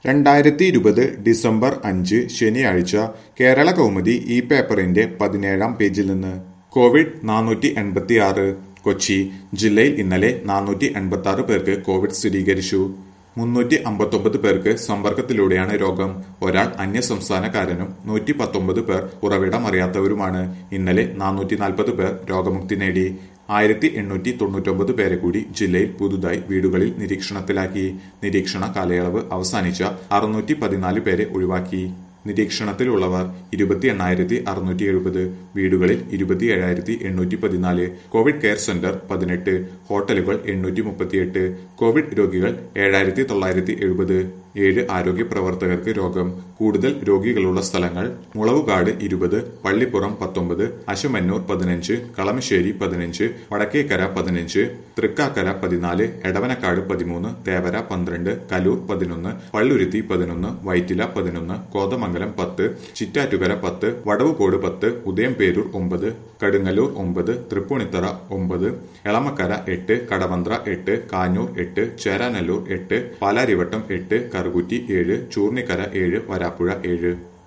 രണ്ടായിരത്തി ഇരുപത് ഡിസംബർ അഞ്ച് ശനിയാഴ്ച കേരള കൗമുദി ഈ പേപ്പറിന്റെ പതിനേഴാം പേജിൽ നിന്ന് കോവിഡ് നാനൂറ്റി എൺപത്തി ആറ് കൊച്ചി ജില്ലയിൽ ഇന്നലെ നാനൂറ്റി എൺപത്തി ആറ് പേർക്ക് കോവിഡ് സ്ഥിരീകരിച്ചു മുന്നൂറ്റി അമ്പത്തൊമ്പത് പേർക്ക് സമ്പർക്കത്തിലൂടെയാണ് രോഗം ഒരാൾ അന്യസംസ്ഥാനക്കാരനും നൂറ്റി പത്തൊമ്പത് പേർ ഉറവിടം അറിയാത്തവരുമാണ് ഇന്നലെ നാനൂറ്റി നാൽപ്പത് പേർ രോഗമുക്തി നേടി ആയിരത്തി എണ്ണൂറ്റി തൊണ്ണൂറ്റൊമ്പത് പേരെ കൂടി ജില്ലയിൽ പുതുതായി വീടുകളിൽ നിരീക്ഷണത്തിലാക്കി നിരീക്ഷണ കാലയളവ് അവസാനിച്ച അറുന്നൂറ്റി പതിനാല് പേരെ ഒഴിവാക്കി നിരീക്ഷണത്തിലുള്ളവർ ഇരുപത്തി എണ്ണായിരത്തി അറുന്നൂറ്റി എഴുപത് വീടുകളിൽ ഇരുപത്തി ഏഴായിരത്തി എണ്ണൂറ്റി പതിനാല് കോവിഡ് കെയർ സെന്റർ പതിനെട്ട് ഹോട്ടലുകൾ എണ്ണൂറ്റി മുപ്പത്തിയെട്ട് കോവിഡ് രോഗികൾ ഏഴായിരത്തി തൊള്ളായിരത്തി എഴുപത് ഏഴ് ആരോഗ്യ പ്രവർത്തകർക്ക് രോഗം കൂടുതൽ രോഗികളുള്ള സ്ഥലങ്ങൾ മുളവുകാട് ഇരുപത് പള്ളിപ്പുറം പത്തൊമ്പത് അശുമന്നൂർ പതിനഞ്ച് കളമശ്ശേരി പതിനഞ്ച് വടക്കേക്കര പതിനഞ്ച് തൃക്കാക്കര പതിനാല് എടവനക്കാട് പതിമൂന്ന് തേവര പന്ത്രണ്ട് കലൂർ പതിനൊന്ന് പള്ളുരുത്തി പതിനൊന്ന് വൈറ്റില പതിനൊന്ന് കോതമംഗലം പത്ത് ചിറ്റാറ്റുകര പത്ത് വടവുകോട് പത്ത് ഉദയംപേരൂർ ഒമ്പത് കടുങ്ങല്ലൂർ ഒമ്പത് തൃപ്പൂണിത്തറ ഒമ്പത് എളമക്കര എട്ട് കടവന്ത്ര എട്ട് കാഞ്ഞൂർ എട്ട് ചേരാനല്ലൂർ എട്ട് പാലാരിവട്ടം എട്ട് കറുകുറ്റി ഏഴ് ചൂർണിക്കര ഏഴ് വരാപ്പുഴ ഏഴ്